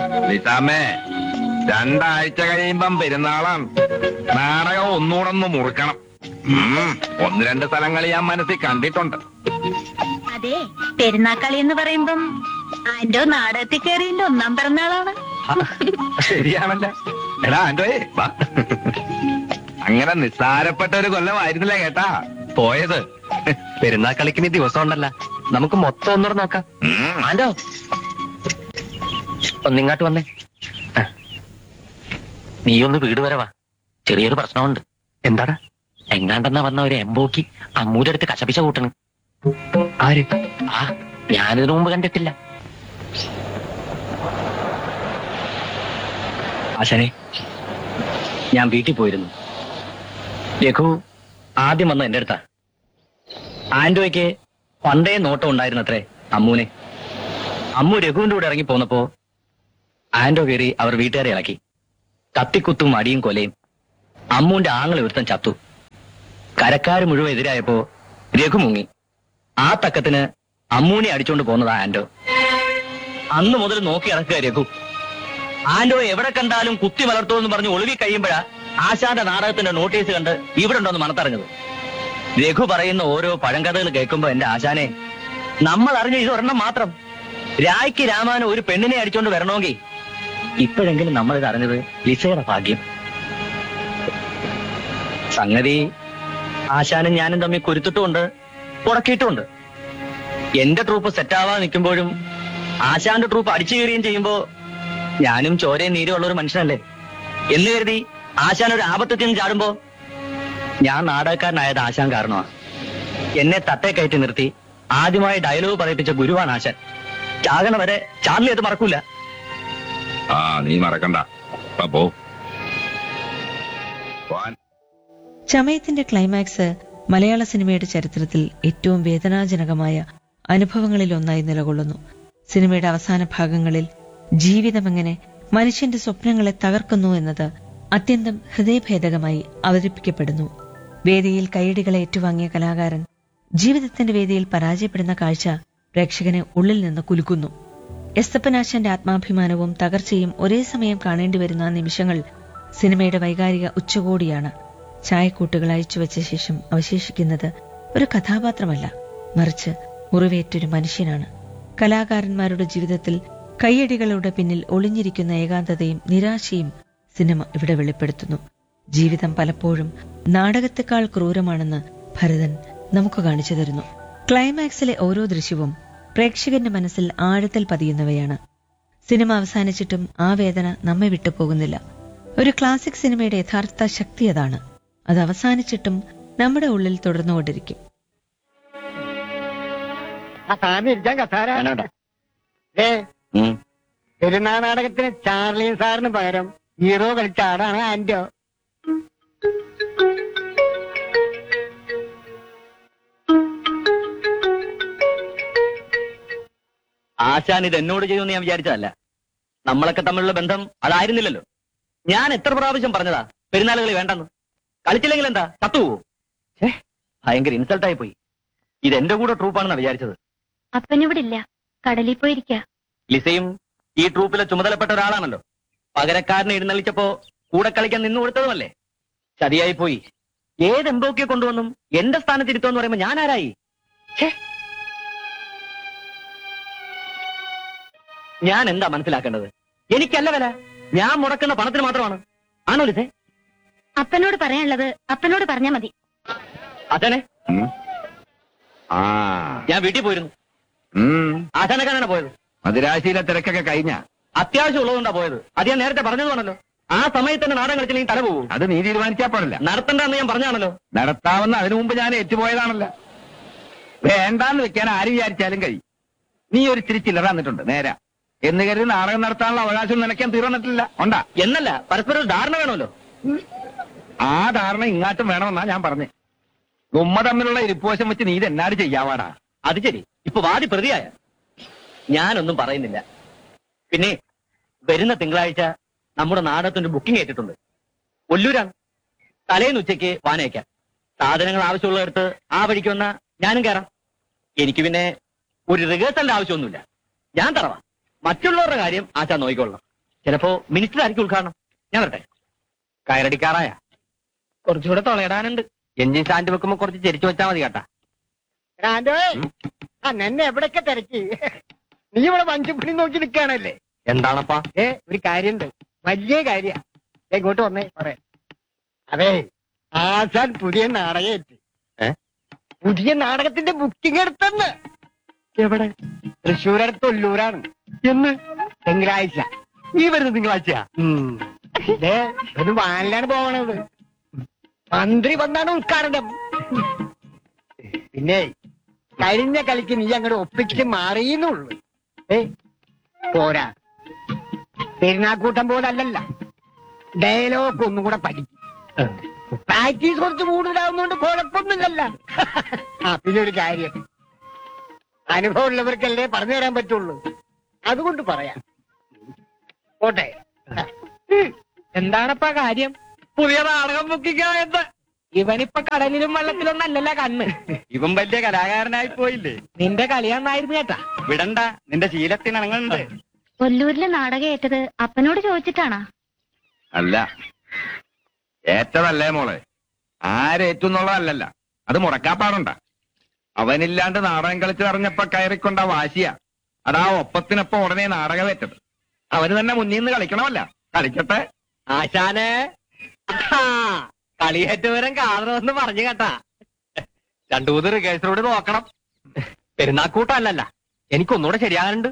നിസാമേ രണ്ടാഴ്ച കഴിയുമ്പം പെരുന്നാളാണ് നാടകം ഒന്നുകൂടെ ഒന്ന് മുറുക്കണം ഉം, ഒന്ന് രണ്ട് സ്ഥലങ്ങൾ ഞാൻ മനസ്സിൽ കണ്ടിട്ടുണ്ട് അതെ പെരുന്നാക്കളി എന്ന് പറയുമ്പം ആന്റോ നാടകത്തിൽ കയറിയതിന്റെ ഒന്നാം പിറന്നാളാണ് ശരിയാണല്ല എടാ ആന്റോയെ വാ അങ്ങനെ നിസ്സാരപ്പെട്ട ഒരു കൊല്ലമായിരുന്നില്ല കേട്ടാ പോയത് പെരുന്നാൾ കളിക്കുന്ന ദിവസം ഉണ്ടല്ല നമുക്ക് മൊത്തം ഒന്നുകൂടെ നോക്കാം ഉം. ആന്റോ ഒന്നിങ്ങാട്ട് വന്നേ ആ. നീ ഒന്ന് വീട് വരെ വാ ചെറിയൊരു പ്രശ്നമുണ്ട് എന്താടാ എങ്ങാണ്ടെന്നാ വന്ന ഒരു എംബോക്കി അമ്മൂടെ അടുത്ത് കശപിശ കൂട്ടണ് ആര് ആ ഞാനിതിനു മുമ്പ് കണ്ടിട്ടില്ല ആശാനെ ഞാൻ വീട്ടിൽ പോയിരുന്നു രഘു ആദ്യം വന്ന എന്റെ അടുത്താ ആന്റോയ്ക്ക് പണ്ടേ നോട്ടം ഉണ്ടായിരുന്നത്രേ അമ്മൂനെ അമ്മു രഘുവിന്റെ കൂടെ ഇറങ്ങി പോന്നപ്പോ ആന്റോ കയറി അവർ വീട്ടുകാരെ ഇളക്കി കത്തിക്കുത്തും അടിയും കൊലയും അമ്മുവിന്റെ ആങ്ങളെ ഒരുത്തൻ ചത്തു കരക്കാര് മുഴുവൻ എതിരായപ്പോ രഘു മുങ്ങി ആ തക്കത്തിന് അമ്മൂനെ അടിച്ചോണ്ട് പോന്നതാ ആന്റോ അന്ന് മുതൽ നോക്കി ഇറക്കുക രഘു ആന്റോ എവിടെ കണ്ടാലും കുത്തി വളർത്തുമെന്ന് പറഞ്ഞ് ഒളിവി കഴിയുമ്പോഴാ ആശാന്റെ നാടകത്തിന്റെ നോട്ടീസ് കണ്ട് ഇവിടെ ഉണ്ടോന്ന് മണത്തറിഞ്ഞത് രഘു പറയുന്ന ഓരോ പഴങ്കഥകൾ കേൾക്കുമ്പോ എന്റെ ആശാനെ നമ്മൾ അറിഞ്ഞ ഇത് ഒരെണ്ണം മാത്രം രായ്ക്ക് രാമാന് ഒരു പെണ്ണിനെ അടിച്ചോണ്ട് വരണമെങ്കിൽ ഇപ്പോഴെങ്കിലും നമ്മൾ ഇത് അറിഞ്ഞത് ലിസയുടെ ഭാഗ്യം സംഗതി ആശാനും ഞാനും തമ്മിൽ കുരുത്തിട്ടുമുണ്ട് ഉടക്കിയിട്ടുമുണ്ട് എന്റെ ട്രൂപ്പ് സെറ്റാവാൻ നിൽക്കുമ്പോഴും ആശാന്റെ ട്രൂപ്പ് അടിച്ചു കയറുകയും ചെയ്യുമ്പോ ഞാനും ചോരയും നീരും ഉള്ള ഒരു മനുഷ്യനല്ലേ എന്ന് കരുതി ആശാൻ ഒരു ആപത്ത് ചെന്ന് ചാടുമ്പോ ഞാൻ നാടകക്കാരനായത് ആശാൻ കാരണമാണ് എന്നെ തട്ടേ കയറ്റി നിർത്തി ആദ്യമായി ഡയലോഗ് പറയിപ്പിച്ച ഗുരുവാണ് ആശാൻ ചാകണ വരെ ചാർലി അത് മറക്കൂല ആ നീ മറക്കണ്ട ഇപ്പൊ പോ പോവാൻ. ചമയത്തിന്റെ ക്ലൈമാക്സ് മലയാള സിനിമയുടെ ചരിത്രത്തിൽ ഏറ്റവും വേദനാജനകമായ അനുഭവങ്ങളിലൊന്നായി നിലകൊള്ളുന്നു സിനിമയുടെ അവസാന ഭാഗങ്ങളിൽ ജീവിതമെങ്ങനെ മനുഷ്യന്റെ സ്വപ്നങ്ങളെ തകർക്കുന്നു എന്നത് അത്യന്തം ഹൃദയഭേദകമായി അവതരിപ്പിക്കപ്പെടുന്നു വേദിയിൽ കൈയടികളെ ഏറ്റുവാങ്ങിയ കലാകാരൻ ജീവിതത്തിന്റെ വേദിയിൽ പരാജയപ്പെടുന്ന കാഴ്ച പ്രേക്ഷകനെ ഉള്ളിൽ നിന്ന് കുലുക്കുന്നു എസ്തപ്പനാശന്റെ ആത്മാഭിമാനവും തകർച്ചയും ഒരേ സമയം കാണേണ്ടി വരുന്ന ആ നിമിഷങ്ങൾ സിനിമയുടെ വൈകാരിക ഉച്ചകോടിയാണ് ചായക്കൂട്ടുകൾ അയച്ചുവെച്ച ശേഷം അവശേഷിക്കുന്നത് ഒരു കഥാപാത്രമല്ല മറിച്ച് മുറിവേറ്റൊരു മനുഷ്യനാണ് കലാകാരന്മാരുടെ ജീവിതത്തിൽ കയ്യടികളുടെ പിന്നിൽ ഒളിഞ്ഞിരിക്കുന്ന ഏകാന്തതയും നിരാശയും സിനിമ ഇവിടെ വെളിപ്പെടുത്തുന്നു ജീവിതം പലപ്പോഴും നാടകത്തെക്കാൾ ക്രൂരമാണെന്ന് ഭരതൻ നമുക്ക് കാണിച്ചു തരുന്നു ക്ലൈമാക്സിലെ ഓരോ ദൃശ്യവും പ്രേക്ഷകന്റെ മനസ്സിൽ ആഴത്തിൽ പതിയുന്നവയാണ് സിനിമ അവസാനിച്ചിട്ടും ആ വേദന നമ്മെ വിട്ടുപോകുന്നില്ല ഒരു ക്ലാസിക് സിനിമയുടെ യഥാർത്ഥ ശക്തി അതാണ് അത് അവസാനിച്ചിട്ടും നമ്മുടെ ഉള്ളിൽ തുടർന്നുകൊണ്ടിരിക്കും ആ സാറിന് ഇരിക്കാൻ കസാര വേണ്ട. ഏ ഉം. പെരുന്നാൾ നാടകത്തിന് ചാർലിയും സാറിന് പകരം ഹീറോ കളിച്ച ആടാണ് ആന്റോ ആശാൻ ഇത് എന്നോട് ചെയ്യുമെന്ന് ഞാൻ വിചാരിച്ചതല്ല നമ്മളൊക്കെ തമ്മിലുള്ള ബന്ധം അതായിരുന്നില്ലല്ലോ ഞാൻ എത്ര പ്രാവശ്യം പറഞ്ഞതാ പെരുന്നാളുകൾ വേണ്ടെന്ന് കളിച്ചില്ലെങ്കിൽ എന്താ ചത്തുപോവോ ഛേ ഭയങ്കര ഇൻസൾട്ടായി പോയി ഇത് എന്റെ കൂടെ ട്രൂപ്പാണെന്നാ വിചാരിച്ചത് അപ്പനിവിടെ ഇല്ല കടലിൽ പോയിരിക്ക ലിസയും ഈ ട്രൂപ്പിലെ ചുമതലപ്പെട്ട ഒരാളാണല്ലോ പകരക്കാരനെ എഴുന്നള്ളിച്ചപ്പോ കൂടെ കളിക്കാൻ നിന്നു കൊടുത്തതുമല്ലേ ചതിയായി പോയി ഏത് എംബോക്കിയെ കൊണ്ടുവന്നും എന്റെ സ്ഥാനത്ത് ഇരുത്തോന്ന് പറയുമ്പോ ഞാൻ ആരായി ഛേ. ഞാൻ എന്താ മനസ്സിലാക്കേണ്ടത് എനിക്കല്ല വില ഞാൻ മുടക്കുന്ന പണത്തിന് മാത്രമാണ് ആണോ ലിസേ അപ്പനോട് പറയാനുള്ളത് അപ്പനോട് പറഞ്ഞാ മതി അച്ഛനെ ഉം. ആ ഞാൻ വീട്ടിൽ പോയിരുന്നു ഉം. ആശാനെ കാണാനാ പോയത് മദിരാശിയിലെ തിരക്കൊക്കെ കഴിഞ്ഞ അത്യാവശ്യം ഉള്ളതുകൊണ്ടാ പോയത് അത് ഞാൻ നേരത്തെ പറഞ്ഞതുകൊണ്ടല്ലോ ആ സമയത്ത് തന്നെ നാടകം കളിച്ചില്ലെങ്കിൽ തല പോകും അത് നീ തീരുമാനിച്ചാ പാടില്ല നടത്തണ്ടെന്ന് ഞാൻ പറഞ്ഞാണല്ലോ നടത്താമെന്ന് അതിനു മുമ്പ് ഞാൻ ഏറ്റുപോയതാണല്ലോ വേണ്ടാന്ന് വെക്കാൻ ആര് വിചാരിച്ചാലും കഴിയും നീ ഒരു ഇത്തിരി ചില്ലറ തന്നിട്ടുണ്ട് നേരാ എന്ന് കരുതി നാടകം നടത്താനുള്ള അവകാശം നിനക്കാൻ തീർന്നിട്ടില്ല ഉണ്ടാ എന്നല്ല പരസ്പരം ഒരു ധാരണ വേണമല്ലോ ആ ധാരണ ഇങ്ങാട്ടും വേണമെന്നാ ഞാൻ പറഞ്ഞേ ഉമ്മ തമ്മിലുള്ള ഇരിപ്പോശം വെച്ച് നീ ഇതെന്നാട് ചെയ്യാവാടാ അത് ശരി ഇപ്പൊ വാദി പ്രതിയായ ഞാനൊന്നും പറയുന്നില്ല പിന്നെ വരുന്ന തിങ്കളാഴ്ച നമ്മുടെ നാടകത്തിന്റെ ബുക്കിംഗ് ഏറ്റിട്ടുണ്ട് ഒല്ലൂരാണ് തലേന്ന് ഉച്ചയ്ക്ക് വാനയക്കാം സാധനങ്ങൾ ആവശ്യമുള്ളിടത്ത് ആ വഴിക്ക് വന്നാ ഞാനും കയറാം എനിക്ക് പിന്നെ ഒരു റിഹേഴ്സലിന്റെ ആവശ്യമൊന്നുമില്ല ഞാൻ തറവാ മറ്റുള്ളവരുടെ കാര്യം ആശാ നോക്കിക്കൊള്ളണം ചിലപ്പോ മിനിസ്റ്റർ ആയിരിക്കും ഉദ്ഘാടനം ഞാൻ വരട്ടെ കയറടിക്കാറായ കുറച്ചുകൂടെ തൊളയിടാനുണ്ട് എഞ്ചിൻ സ്റ്റാൻഡ് വെക്കുമ്പോ കുറച്ച് ചെരിച്ചു വെച്ചാ മതി കേട്ടാ ആ നിന്നെ എവിടൊക്കെ തിരക്കി നീ ഇവിടെ വഞ്ചിപ്പിടി നോക്കി നിൽക്കുകയാണല്ലേ എന്താണപ്പാ ഏ ഒരു കാര്യണ്ട് വലിയ കാര്യ ഇങ്ങോട്ട് വന്നേ പറയാ അതെ ആശാൻ പുതിയ നാടകം എത്തി ഏ? പുതിയ നാടകത്തിന്റെ ബുക്കിംഗ് എടുത്തെന്ന് എവിടെ തൃശ്ശൂരടുത്ത് ഒല്ലൂരാണ് എന്ന് തിങ്കളാഴ്ച ഈ വരുന്ന തിങ്കളാഴ്ചയാ ഉം. ദേ, ഒരു വാനിലാണ് പോകണത് മന്ത്രി വന്നാണ് ഉദ്ഘാടനം പിന്നെ കഴിഞ്ഞ കളിക്ക് നീ അങ്ങോട്ട് ഒപ്പിച്ച് മാറിയെന്നുള്ളു ഏ പോരാ പെരുന്നാക്കൂട്ടം പോലല്ലല്ല ഡയലോഗ് ഒന്നും കൂടെ പഠിക്കും പ്രാക്ടീസ് കുറച്ച് കൂടുതലാവുന്നോണ്ട് കുഴപ്പമൊന്നുമില്ലല്ല ആ പിന്നെ ഒരു കാര്യം അനുഭവം ഉള്ളവർക്കല്ലേ പറഞ്ഞു തരാൻ പറ്റുള്ളൂ അതുകൊണ്ട് പറയാം പോട്ടെ എന്താണപ്പാ കാര്യം പുതിയ നാടകം ബുക്കിംഗ് ഇവനിപ്പൊ കടലിലും വെള്ളത്തിലും അല്ലല്ല കണ്ണ് ഇവൻ വലിയ കലാകാരനായി പോയില്ലേ നിന്റെ കളിയാന്നായിരുന്നു കേട്ടാ വിടണ്ട നിന്റെ ശീലത്തിനണങ്ങുന്നുണ്ട് കൊല്ലൂരിലെ നാടകം ഏറ്റത് അപ്പനോട് ചോദിച്ചിട്ടാണാ അല്ല ഏറ്റതല്ലേ മോളെ ആരേറ്റുന്നുള്ളതല്ലല്ല അത് മുടക്കാപ്പാടുണ്ട അവനില്ലാണ്ട് നാടകം കളിച്ച് അറിഞ്ഞപ്പോ കയറിക്കൊണ്ട വാശിയ അതാ ഒപ്പത്തിനൊപ്പം ഉടനെ നാടകമേറ്റത് അവന് തന്നെ മുന്നിൽ നിന്ന് കളിക്കണമല്ല കളിക്കട്ടെ ആശാനെ കളിയേറ്റവരം കാണണമെന്ന് പറഞ്ഞു കേട്ടാ രണ്ടു മൂന്ന് റിഹേഴ്സലോട് നോക്കണം പെരുന്നാക്കൂട്ടല്ലല്ല എനിക്കൊന്നുകൂടെ ശരിയാകാനുണ്ട്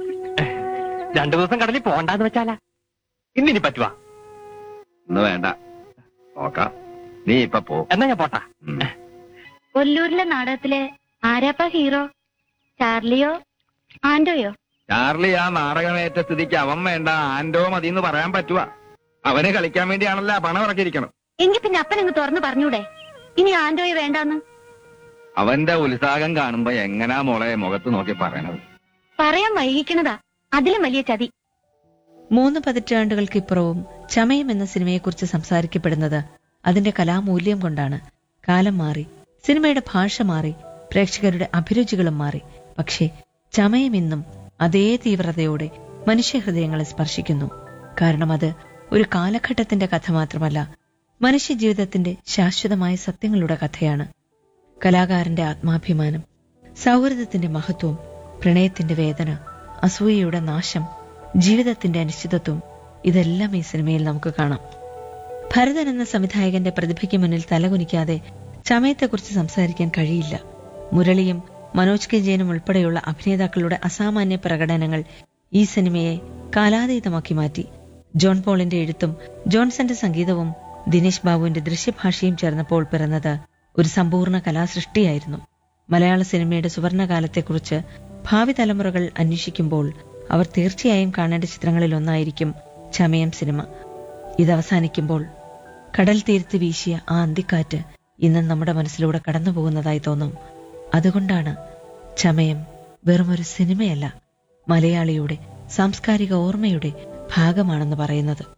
രണ്ടു ദിവസം കടലിൽ പോകണ്ടെന്ന് വെച്ചാലാ ഇന്നിനി പറ്റുവാ ഇന്ന് വേണ്ട നോക്കാം നീ ഇപ്പൊ പോ എന്നാ ഞാൻ പോട്ടാ ഉം. കൊല്ലൂരിലെ നാടകത്തിലെ ആരാപ്പ ഹീറോ ചാർലിയോ ആൻഡോയോ ചാർലി ആ നാടകമേറ്റ സ്ഥിതിക്ക് അവൻ വേണ്ട ആൻഡോ മതി എന്ന് പറയാൻ പറ്റുവാ അവന് കളിക്കാൻ വേണ്ടിയാണല്ലോ പണം ഇറക്കിയിരിക്കണം എങ്കിൽ പിന്നെ അപ്പനങ്ങ് തുറന്നു പറഞ്ഞൂടെ ഇനി ആൻഡോയെ വേണ്ടാന്ന് അവന്റെ ഉത്സാഹം കാണുമ്പോ എങ്ങനാ മോളെ മുഖത്ത് നോക്കി പറയണത് പറയാൻ വൈകിക്കണതാ അതിലും വലിയ ചതി മൂന്ന് പതിറ്റാണ്ടുകൾക്കിപ്പുറവും ചമയം എന്ന സിനിമയെക്കുറിച്ച് സംസാരിക്കപ്പെടുന്നത് അതിന്റെ കലാമൂല്യം കൊണ്ടാണ് കാലം മാറി സിനിമയുടെ ഭാഷ മാറി പ്രേക്ഷകരുടെ അഭിരുചികളും മാറി പക്ഷേ ചമയം ഇന്നും അതേ തീവ്രതയോടെ മനുഷ്യഹൃദയങ്ങളെ സ്പർശിക്കുന്നു കാരണം അത് ഒരു കാലഘട്ടത്തിന്റെ കഥ മാത്രമല്ല മനുഷ്യജീവിതത്തിന്റെ ശാശ്വതമായ സത്യങ്ങളുടെ കഥയാണ് കലാകാരന്റെ ആത്മാഭിമാനം സൗഹൃദത്തിന്റെ മഹത്വം പ്രണയത്തിന്റെ വേദന അസൂയയുടെ നാശം ജീവിതത്തിന്റെ അനിശ്ചിതത്വം ഇതെല്ലാം ഈ സിനിമയിൽ നമുക്ക് കാണാം ഭരതൻ എന്ന സംവിധായകന്റെ പ്രതിഭയ്ക്ക് മുന്നിൽ തലകുനിക്കാതെ ചമയത്തെക്കുറിച്ച് സംസാരിക്കാൻ കഴിയില്ല മുരളിയും മനോജ് കെ ജയനും ഉൾപ്പെടെയുള്ള അഭിനേതാക്കളുടെ അസാമാന്യ പ്രകടനങ്ങൾ ഈ സിനിമയെ കാലാതീതമാക്കി മാറ്റി ജോൺ പോളിന്റെ എഴുത്തും ജോൺസന്റെ സംഗീതവും ദിനേശ് ബാബുവിന്റെ ദൃശ്യഭാഷയും ചേർന്നപ്പോൾ പിറന്നത് ഒരു സമ്പൂർണ്ണ കലാസൃഷ്ടിയായിരുന്നു മലയാള സിനിമയുടെ സുവർണകാലത്തെക്കുറിച്ച് ഭാവി തലമുറകൾ അന്വേഷിക്കുമ്പോൾ അവർ തീർച്ചയായും കാണേണ്ട ചിത്രങ്ങളിൽ ഒന്നായിരിക്കും ചമയം സിനിമ ഇത് അവസാനിക്കുമ്പോൾ കടൽ തീരത്ത് വീശിയ ആ അന്തിക്കാറ്റ് ഇന്നും നമ്മുടെ മനസ്സിലൂടെ കടന്നു പോകുന്നതായി തോന്നും അതുകൊണ്ടാണ് ചമയം വെറുമൊരു സിനിമയല്ല മലയാളിയുടെ സാംസ്കാരിക ഓർമ്മയുടെ ഭാഗമാണെന്ന് പറയുന്നത്